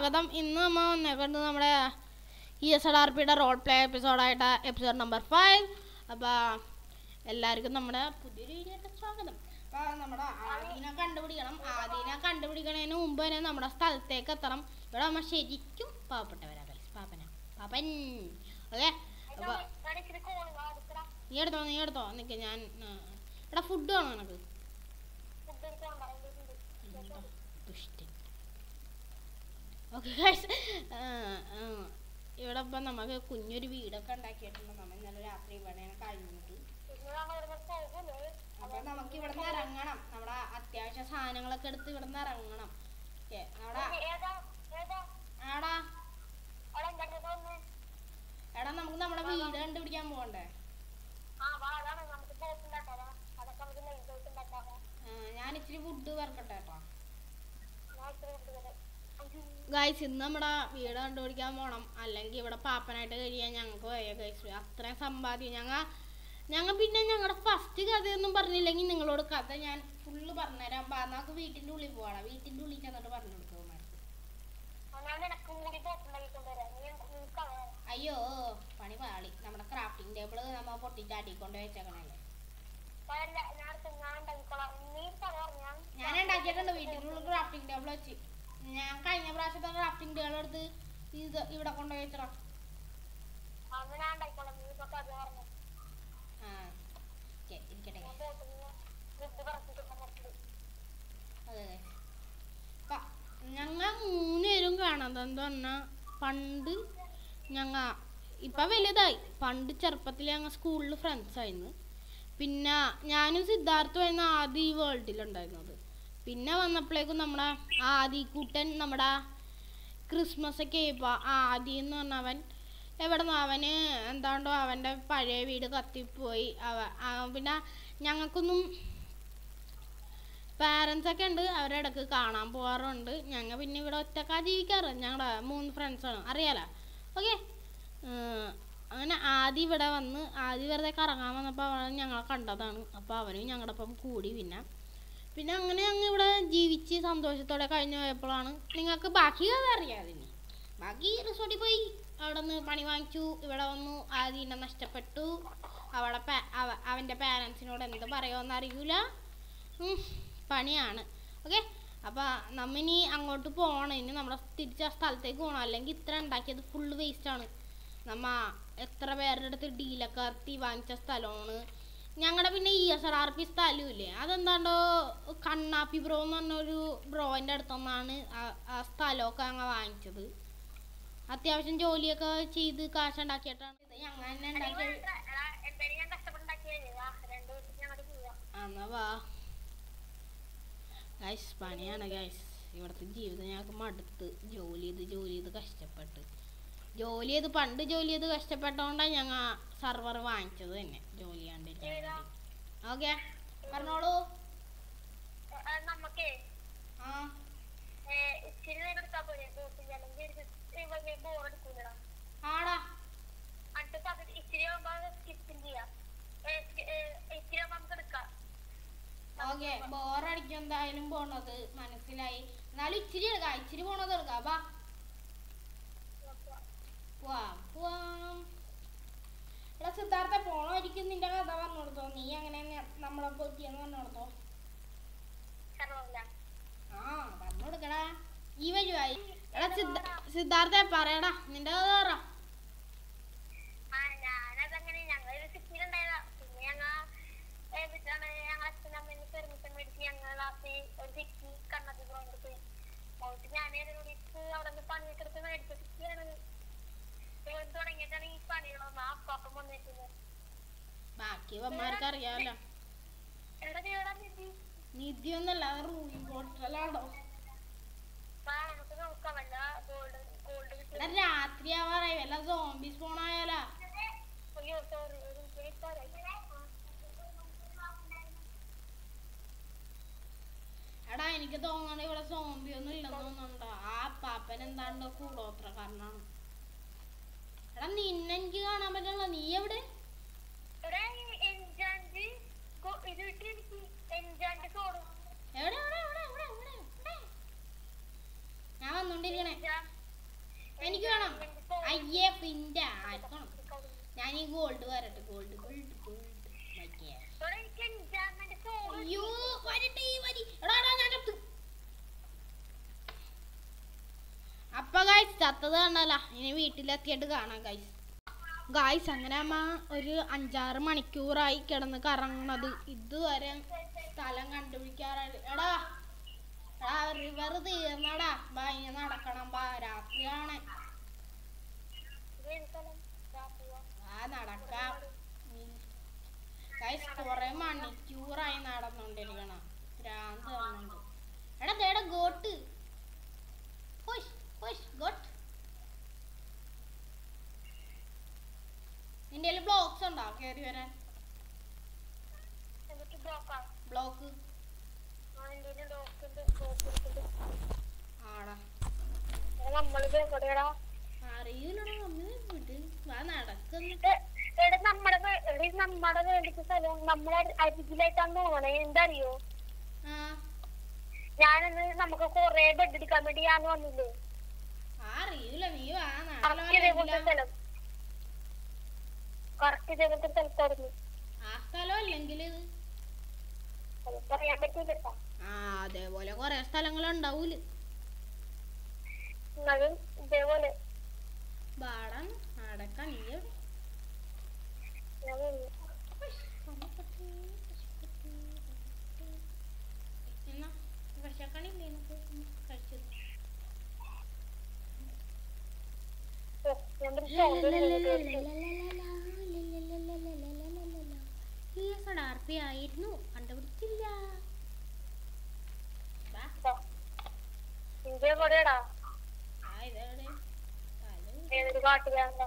സ്വാഗതം ഇന്ന് നമ്മൾ വന്നേക്കുന്നത് നമ്മുടെ ഇ എസ് എൽ ആർ പിയുടെ റോൾ പ്ലേ എപ്പിസോഡായിട്ട് എപ്പിസോഡ് നമ്പർ ഫൈവ് അപ്പോൾ എല്ലാവർക്കും നമ്മുടെ പുതിയൊരു വീഡിയോയുടെ സ്വാഗതം അപ്പോൾ നമ്മുടെ ആദീനെ കണ്ടുപിടിക്കണം ആദീനെ കണ്ടുപിടിക്കണതിന് മുമ്പ് തന്നെ നമ്മുടെ സ്ഥലത്തേക്ക് എത്തണം ഇവിടെ നമ്മൾ ശരിക്കും പാവപ്പെട്ടവരാ guys. പാപ്പന പാപ്പൻ ഓക്കെ അപ്പോൾ നീ എടുത്തോ നീ എടുത്തോ നിൽക്ക് ഞാൻ ആ, എടാ ഫുഡ് വേണോ നിനക്ക് ദുഷ്ടൻ ഓക്കെ ഗൈസ് ഇവിടെ ഇപ്പം നമുക്ക് കുഞ്ഞൊരു വീടൊക്കെ ഉണ്ടാക്കിയിട്ടുണ്ട് നമ്മൾ ഇന്നലെ രാത്രി ഇവിടെ കഴിഞ്ഞിട്ട് അപ്പൊ നമുക്ക് ഇവിടെ നിന്ന് ഇറങ്ങണം നമ്മുടെ അത്യാവശ്യ സാധനങ്ങളൊക്കെ എടുത്ത് ഇവിടെ നിന്ന് ഇറങ്ങണം ഓക്കെ അവിടെ ആടാ എടാ നമുക്ക് നമ്മുടെ വീട് കണ്ടുപിടിക്കാൻ പോകണ്ടേ ആ, ഞാൻ ഇച്ചിരി ഫുഡ് വറക്കട്ടെ കേട്ടോ ഗൈസ് ഇന്ന് നമ്മുടെ വീട് കണ്ടുപിടിക്കാൻ പോണം അല്ലെങ്കിൽ ഇവിടെ പാപ്പനായിട്ട് കഴിയാൻ ഞങ്ങൾക്ക് വയ്യ ഗൈസ് അത്രയും സമ്പാദ്യം ഞങ്ങ ഞങ്ങൾ പിന്നെ ഞങ്ങളുടെ ഫസ്റ്റ് കഥയൊന്നും പറഞ്ഞില്ലെങ്കിൽ നിങ്ങളോട് കഥ ഞാൻ ഫുള്ള് പറഞ്ഞുതരാം ബാ നമുക്ക് വീട്ടിൻ്റെ ഉള്ളിൽ പോകണം വീട്ടിൻ്റെ ഉള്ളിൽ ചെന്നിട്ട് പറഞ്ഞു കൊടുക്കും അയ്യോ പണി പാളി നമ്മുടെ ക്രാഫ്റ്റിംഗ് ടേബിൾ നമ്മൾ പൊട്ടിച്ചാട്ടിക്കൊണ്ട് വെച്ചേക്കണല്ലേ ഞാൻ ഉണ്ടാക്കിയിട്ടുണ്ട് വീട്ടിലുള്ള ക്രാഫ്റ്റിംഗ് ടേബിൾ വെച്ച് ഞാൻ കഴിഞ്ഞ പ്രാവശ്യത്തെ ക്രാഫ്റ്റിംഗ് ടേബിൾ എടുത്ത് ഇത് ഇവിടെ കൊണ്ടുപോയി വെച്ചടാ ആ ഓക്കെ ഇരിക്കട്ടെ അതെ അതെ പ- ഞങ്ങ മൂന്നുപേരും കാണാം എന്താ പറഞ്ഞാ പണ്ട് ഞങ്ങ ഇപ്പം വലുതായി പണ്ട് ചെറുപ്പത്തിൽ ഞങ്ങൾ സ്കൂളിൽ ഫ്രണ്ട്സ് ആയിരുന്നു പിന്നെ ഞാനും സിദ്ധാർത്ഥമായിരുന്നു ആദ്യം ഈ വേൾഡിലുണ്ടായിരുന്നത് പിന്നെ വന്നപ്പോഴേക്കും നമ്മുടെ ആദിക്കുട്ടൻ നമ്മുടെ ക്രിസ്മസ് ഒക്കെ ആയപ്പോൾ ആദി എന്ന് പറഞ്ഞവൻ എവിടെ നിന്ന് അവന് എന്താണ്ടോ അവൻ്റെ പഴയ വീട് കത്തിപ്പോയി അവ അവൻ പിന്നെ ഞങ്ങൾക്കൊന്നും പാരൻസ് ഒക്കെ ഉണ്ട് അവരുടെ ഇടക്ക് കാണാൻ പോകാറുണ്ട് ഞങ്ങൾ പിന്നെ ഇവിടെ ഒറ്റക്കാ ജീവിക്കാറ് ഞങ്ങളുടെ മൂന്ന് ഫ്രണ്ട്സാണ് അറിയാലോ ഓക്കെ അങ്ങനെ ആദ്യം ഇവിടെ വന്ന് ആദ്യം വെറുതെ കറങ്ങാൻ വന്നപ്പോൾ അവൻ ഞങ്ങളെ കണ്ടതാണ് അപ്പോൾ അവനും ഞങ്ങളുടെ ഒപ്പം കൂടി പിന്നെ പിന്നെ അങ്ങനെ ഞങ്ങൾ ഇവിടെ ജീവിച്ച് സന്തോഷത്തോടെ കഴിഞ്ഞു പോയപ്പോഴാണ് നിങ്ങൾക്ക് ബാക്കി കഥ അറിയാതിനി ബാക്കി റിസോർട്ടിൽ പോയി അവിടെ നിന്ന് പണി വാങ്ങിച്ചു ഇവിടെ വന്നു ആദ്യം നഷ്ടപ്പെട്ടു അവളെ പാ- അവ- അവൻ്റെ പാരൻസിനോട് എന്ത് പറയുമെന്ന് അറിയൂല ഉം, പണിയാണ് ഓക്കെ അപ്പോൾ നമ്മിനി അങ്ങോട്ട് പോകണം ഇനി നമ്മുടെ തിരിച്ച സ്ഥലത്തേക്ക് പോകണം അല്ലെങ്കിൽ ഇത്ര ഉണ്ടാക്കിയത് ഫുള്ള് വേസ്റ്റാണ് നമ്മ എത്ര പേരുടെ അടുത്ത് ഡീലൊക്കെ നടത്തി വാങ്ങിച്ച സ്ഥലമാണ് ഞങ്ങളുടെ പിന്നെ E S R R P സ്ഥലമില്ലേ അതെന്താണ്ടോ കണ്ണാപ്പി ബ്രോ എന്ന് പറഞ്ഞൊരു ബ്രോൻ്റെ അടുത്തുനിന്നാണ് ആ- ആ സ്ഥലമൊക്കെ ഞങ്ങൾ വാങ്ങിച്ചത് അത്യാവശ്യം ജോലിയൊക്കെ ചെയ്ത് കാശുണ്ടാക്കിയിട്ടാണ് ഇത് ഞങ്ങൾ തന്നെ ഉണ്ടാക്കിയ എന്നാ വാ ഗൈസ് പണിയാണ് ഗൈസ് ഇവിടുത്തെ ജീവിതം ഞങ്ങൾക്ക് മടുത്ത് ജോലി ചെയ്ത് ജോലി ചെയ്ത് കഷ്ടപ്പെട്ട് ജോലി ചെയ്ത് പണ്ട് ജോലി ചെയ്ത് കഷ്ടപ്പെട്ടോണ്ടാണ് ഞങ്ങൾ സർവർ വാങ്ങിച്ചത് തന്നെ ജോലി ചെയ്യാണ്ടിരിക്കാൻ വേണ്ടി ഓക്കെ പറഞ്ഞോളൂ നമുക്കേ ആ ഇച്ചിരി നേരം എടുത്താൽ പോരെ ബോട്ടിൽ അല്ലെങ്കിൽ ബോർ എടുക്കൂലടാ ആടാ അടുത്ത പകുതി ഇച്ചിരി ആകുമ്പോ സ്കിപ്പും ചെയ്യാം ഏ, സ്കി- ഏ, ഇച്ചിരി ആകുമ്പോ നമുക്ക് എടുക്കാം ഓക്കെ ബോറടിക്കും എന്തായാലും പോണത് മനസ്സിലായി എന്നാലും ഇച്ചിരി എടുക്കാം ഇച്ചിരി പോണത് എടുക്കാം വാ പോവാം പോവാം എടാ സിദ്ധാർത്ഥ പോണമായിരിക്കും നിന്റെ കഥ പറഞ്ഞു കൊടുത്തോ നീ അങ്ങനെ ന- നമ്മളെ പറ്റിയെന്ന് പറഞ്ഞു കൊടുത്തോ കാരണം ആ പറഞ്ഞു കൊടുക്കടാ ഈ വഴിയായി എടാ സിദ്ധ സിദ്ധാർത്ഥ പറയടാ നിന്റെ കഥ പറ ആ ഞാനതങ്ങനെ ഞങ്ങൾ സിറ്റിയിലുണ്ടായതാ പിന്നെ ഞങ്ങ എന്നിട്ടാണ് ഞങ്ങൾ അച്ഛനും അമ്മയും പെർമിഷൻ മേടിച്ച് ഞങ്ങൾ ക്ലാസ്സിൽ ഒരു സിറ്റി കണ്ണത്തി ഗ്രൗണ്ടിൽ പോയി പോയിട്ട് ഞാൻ കൂടി അവിടെ നിന്ന് പണിയൊക്കെ എടുത്ത് മേടിച്ച സിറ്റിയാണ് തുടങ്ങിയിട്ടാണ് ഈ പണികളൊന്നും ആ അപ്പം വന്നിട്ടുള്ളത് ബാക്കി ഇവന്മാർക്ക് അറിയാമല്ലോ എവിടെ ചെയ്യടാ നിധി നിധി ഒന്നല്ല അത് റൂയി പോർട്ടലാണോ വാ നമുക്ക് നോക്കാം വല്ല ഗോൾഡ് ഗോൾഡ് എടാ രാത്രി ആവാറായി വല്ല സോംബി സ്പോൺ ആയാലാ അയ്യോ സോറി ഒരു കേൾക്കാറായി എടാ എനിക്ക് തോന്നണ ഇവിടെ സോംബി ഒന്നും ഇല്ലെന്ന് തോന്നുന്നുണ്ടോ ആ പാപ്പൻ എന്താണ്ടോ കൂടോത്രക്കാരനാണ് എടാ നിന്നെ എനിക്ക് കാണാൻ പറ്റണല്ലോ നീ എവിടെ എടാ എൻജാൻഡ് ഇത് വിട്ട് എനിക്ക് എൻജാൻഡ് സോഡും എവിടെ എവിടെ എവിടെ എവിടെ എവിടെ എവിടെ? ഞാൻ വന്നോണ്ടിരിക്കണേ എൻജാൻ ഞാൻ ഈ ഗോൾഡ് വരട്ടെ ഗോൾഡ് ഗോൾഡ് ഗോൾഡ് മറ്റേ ഇവിടെ എനിക്ക് എൻജോയ്മെന്റ് ചോറ് അയ്യോ വരട്ടെ ഈ വരി എടാ എടാ ഞാൻ ചത്തു അപ്പൊ ഗൈസ് ചത്തത് കണ്ടല്ല ഇനി വീട്ടിലെത്തിയിട്ട് കാണാം ഗൈസ് ഗായ്സ് അങ്ങനെ അമ്മ ഒരു അഞ്ചാറ് മണിക്കൂറായി കിടന്ന് കറങ്ങണത് ഇതുവരെ സ്ഥലം കണ്ടുപിടിക്കാറായി എടാ എടാ റിവർ തീർന്നടാ ബാ ഇനി നടക്കണം ബാ രാത്രിയാണ് ഇത് സ്ഥലം രാത്രിയോ? ആ നടക്കാം ഗൈസ് കുറെ മണിക്കൂറായി നടന്നോണ്ടിരിക്കണം ഭ്രാന്ത് വരുന്നുണ്ട് എടാ ദേടാ ഗോട്ട് ഹുഷ് ഹുഷ് ഗോട്ട് നിന്റെ കയ്യിൽ ബ്ലോക്സ് ഉണ്ടോ കയറി വരാൻ എന്നിട്ട് ബ്ലോക്കാ ബ്ലോക്ക് ആ എന്തെങ്കിലും ബ്ലോക്ക് ഉണ്ട് ബ്ലോക്ക് ഉണ്ട് ആടാ നമ്മളിത് എവിടെയാടാ അറിയില്ലടാ നമ്മൾ വിട് വാ നടക്കുന്നു എടാ നമ്മടെ വേ- എടാ ഇത് നമ്മടെ വേണ്ടിക്ക് സ്ഥലം നമ്മളെ അരികിലായിട്ടാണ് തോന്നണേ എന്താ അറിയോ ആ ഞാനിന്ന് നമുക്ക് കൊറേ ബെഡ് എടുക്കാൻ വേണ്ടി ഞാൻ വന്നില്ലേ ആ അറിയില്ല നീ വാ കറക്റ്റ് ഇതേപോലത്തെ നാളെ സ്ഥലം കറക്റ്റ് ഇതേപോലത്തെ സ്ഥലത്തായിരുന്നു ആ സ്ഥലം അല്ലെങ്കിൽ ഇത് അത് പറയാൻ പറ്റൂല കേട്ടോ ആ അതേപോലെ കൊറേ സ്ഥലങ്ങളുണ്ടാവൂല് എന്നാലും ഇതേപോലെ ബാടാൻ നടക്കാൻ നീ എവിടെ? ഞാൻ വന്നു എന്നാ വിശക്കണില്ലേ നമുക്ക് കഴിച്ചു ഓ, ഞാൻ ഒരു സൗണ്ട് കേട്ടു ഈ സടാർപ്പി ആയിരുന്നു കണ്ടുപിടിച്ചില്ല വാ, ഇതേപോലെടാ ആ ഇതെവിടെ സ്ഥലം ഏതൊരു കാട്ടിലാണല്ലോ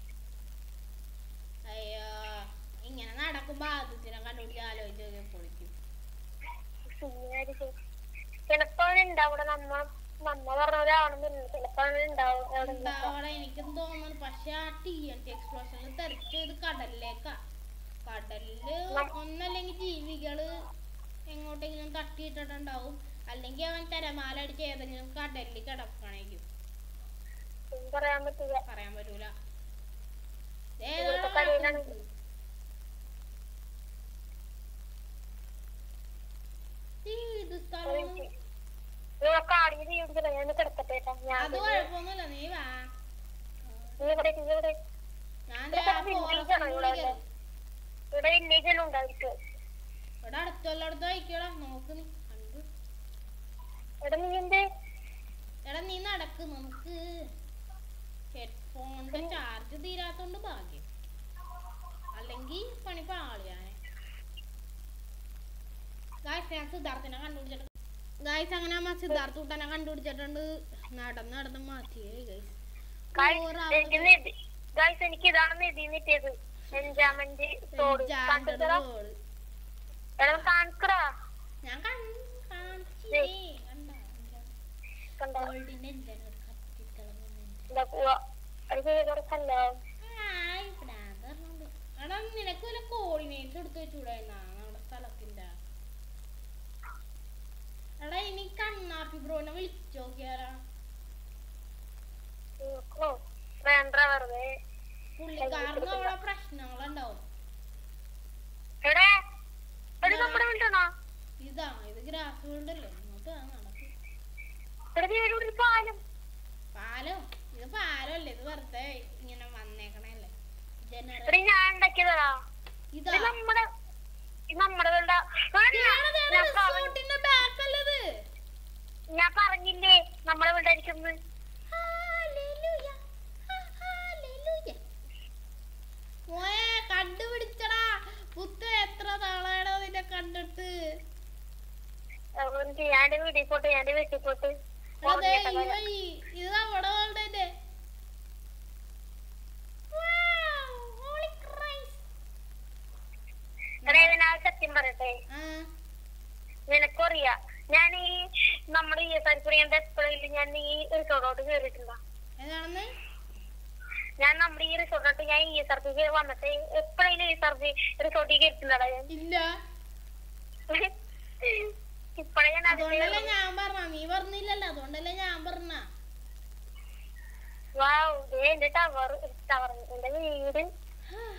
അയ്യോ ഇങ്ങനെ നടക്കുമ്പോ ആദ്യത്തിനെ കണ്ടുപിടിച്ച് ആലോചിച്ച് നോക്കി പൊളിക്കും ശരിയായിരിക്കും ചിലപ്പോ ഉണ്ടാവും ഇവിടെ നമ്മ നമ്മ പറഞ്ഞ ഒരാണെന്നില്ല ചിലപ്പോ ഉണ്ടാവും അവിടെ ഉണ്ടാവണം എനിക്കും തോന്നുന്നു പക്ഷെ ആ ടി എൻ ടി എക്സ്പ്ലോഷനിൽ തെറിച്ചത് കടലിലേക്കാ കടലില് ഒന്നല്ലെങ്കിൽ ജീവികള് എങ്ങോട്ടെങ്കിലും തട്ടിയിട്ടിട്ടുണ്ടാവും അല്ലെങ്കിൽ അവൻ തിരമാല അടിച്ച് ഏതെങ്കിലും കടലിൽ കിടക്കണേക്കും ഒന്നും പറയാൻ പറ്റില്ല പറയാൻ പറ്റൂല ഇവിടുത്തെ കടയിലാണ് ഇത് സ്ഥലം ഇവിടെ കാടിന് തീ പിടിച്ചില്ല ഞാൻ കിടക്കട്ടെ കേട്ടോ ഞാൻ അത് കുഴപ്പമൊന്നുമില്ല നീ വാ നീ ഇവിടെ നീ ഇവിടെ ഞാൻ ഇവിടെ ദേ ആ കുറച്ച് forest വില്ലേജാണ് നുള്ളിൽ ഇവിടെ കയറി. ഇവിടെ വില്ലേജ് എല്ലാം ഉണ്ടായിരിക്കും ഇവിടെ അടുത്തുള്ളടത്ത് വയ്ക്കടാ നോക്ക് നീ കണ്ടു ഇവിടെ നീ എന്തേ എടാ നീ നടക്ക് നമുക്ക് ഹെഡ്ഫോണിന്റെ ചാർജ് തീരാത്തോണ്ട് ഭാഗ്യം അല്ലെങ്കിൽ പണി പാളിയാനെ ഗായ്സ് ഞാൻ സിദ്ധാർത്ഥിനെ കണ്ടുപിടിച്ചിട്ട് ഗായ്സ് അങ്ങനെ അമ്മ സിദ്ധാർത്ഥ കൂട്ടനെ കണ്ടുപിടിച്ചിട്ടുണ്ട് നടന്ന് നടന്ന് മാറ്റിയേ ഗൈസ് എനിക്ക് നിധി ഗൈസ് എനിക്ക് ഇതാണ് നിധി നിറ്റിയത് എൻജാമെന്റ് തോട് കണ്ടിട്ടടാ എടാ കാണിക്കടാ ഞാൻ കൺ- കാണിച്ചില്ലേ കണ്ടോ കണ്ടോ ഗോൾഡിന്റെ എഞ്ചിൻ കത്തിത്തിളങ്ങുന്നുണ്ട് എന്താ പോവാ അത് കിടക്കല്ലോ ഹായ് ഭ്രാന്ത് പറഞ്ഞോണ്ട്. എടാ നിനക്ക് വല്ല കോർഡിനേറ്റ്സ് എടുത്ത് വെച്ചൂടായിരുന്നാ നമ്മുടെ സ്ഥലത്തിന്റെ എടാ ഇനി കണ്ണാപ്പി ബ്രോനെ വിളിച്ചു നോക്കിയാലാ വേണ്ട വെറുതെ പുള്ളിക്കാരന് അവിടെ പ്രശ്നങ്ങളുണ്ടാവും എവിടെ എവിടെ നമ്മുടെ വീട്ടാണോ ഇതാ ഇത് ഗ്രാഫ് ഫീൽഡ് അല്ലേ ഇങ്ങോട്ട് വാ, നടക്ക് ഇവിടെ നീ ഒരു പാലം പാലം ഇത് പാലല്ലേ ഇത് വെറുതെ ഇങ്ങനെ വന്നേക്കണല്ലേ ജനറൽ ഇവിടെ ഞാൻ ഉണ്ടാക്കിയതാ ഇതാ ഇത് നമ്മുടെ ഇത് നമ്മുടെ വീടാ ആ, ഞാൻ- ഞാൻ പറഞ്ഞ- റിസോർട്ടിന്റെ ബാക്ക് അല്ലത് ഞാൻ പറഞ്ഞില്ലേ നമ്മുടെ വീടായിരിക്കും ഹല്ലേലൂയ. ഹല്ലേലൂയ. മോനെ കണ്ടുപിടിച്ചടാ പുത്ത എത്ര നാളായടാ നിന്നെ കണ്ടിട്ട് അതുകൊണ്ട് ഞാൻ എന്റെ വീട്ടിൽ പോട്ട് ഞാൻ എന്റെ വീട്ടിൽ പോട്ട് അതെ ഈ വഴി ഇത് നമ്മുടെ വേൾഡ് സത്യം പറയട്ടെ ആ നിനക്കറിയാം ഞാൻ ഈ നമ്മുടെ ഈ പരിപ്പുറിയുടെ എപ്പോഴെങ്കിലും ഞാൻ ഈ റിസോർട്ടോട്ട് കയറിയിട്ടുണ്ടോ ഏതാണെന്ന് ഞാൻ നമ്മുടെ ഈ റിസോർട്ടോട്ട് ഞാൻ ഈ സർവീസ് വന്നിട്ട് എപ്പോഴെങ്കിലും ഈ സർവീസ് റിസോർട്ടിൽ കയറിയിട്ടുണ്ടോ ഞാൻ ഇല്ല ഇപ്പഴേ ഞാൻ അതുകൊണ്ടല്ലേ അതിന്റെ ഞാൻ പറഞ്ഞ നീ പറഞ്ഞില്ലല്ലോ അതുകൊണ്ടല്ലേ ഞാൻ പറഞ്ഞ വാവ് ദേ എന്റെ ടവർ ടവർ എന്റെ വീട്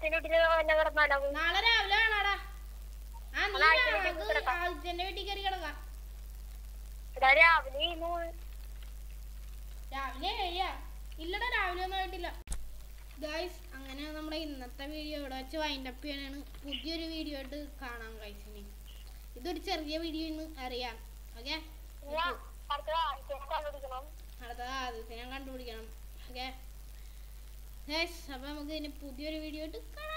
ആദ്യത്തിന്റെ വീട്ടില് വല്ല കിടന്നാലോ നാളെ രാവിലെ കാണാടാ ആ നീ നാളെ ആഴ്ചയിൽ വാ, വീട്ടിൽ നമുക്ക് കിടക്കാം. ആദിത്യന്റെ വീട്ടിൽ കയറി കിടക്കാം ഇവിടെ രാവിലെ ഈ മൂ- രാവിലെ ഏഴിയാ ഇല്ലടാ രാവിലെ ഒന്നും ആയിട്ടില്ല ഗൈസ് അങ്ങനെ നമ്മുടെ ഇന്നത്തെ വീഡിയോ ഇവിടെ വെച്ച് വൈൻഡ് അപ്പ് ചെയ്യാനാണ് പുതിയൊരു വീഡിയോ ആയിട്ട് കാണാം ഗൈസിന് ഇതൊരു ചെറിയ വീഡിയോ എന്ന് അറിയാം ഓക്കെ ഇനി അടുത്ത ആഴ്ചയിൽ കണ്ടുപിടിക്കണം അടുത്ത ആദ്യത്തെ ഞാൻ കണ്ടുപിടിക്കണം ഓക്കെ ഗൈസ് അപ്പം നമുക്ക് ഇനി പുതിയൊരു വീഡിയോ ആയിട്ട് കാണാം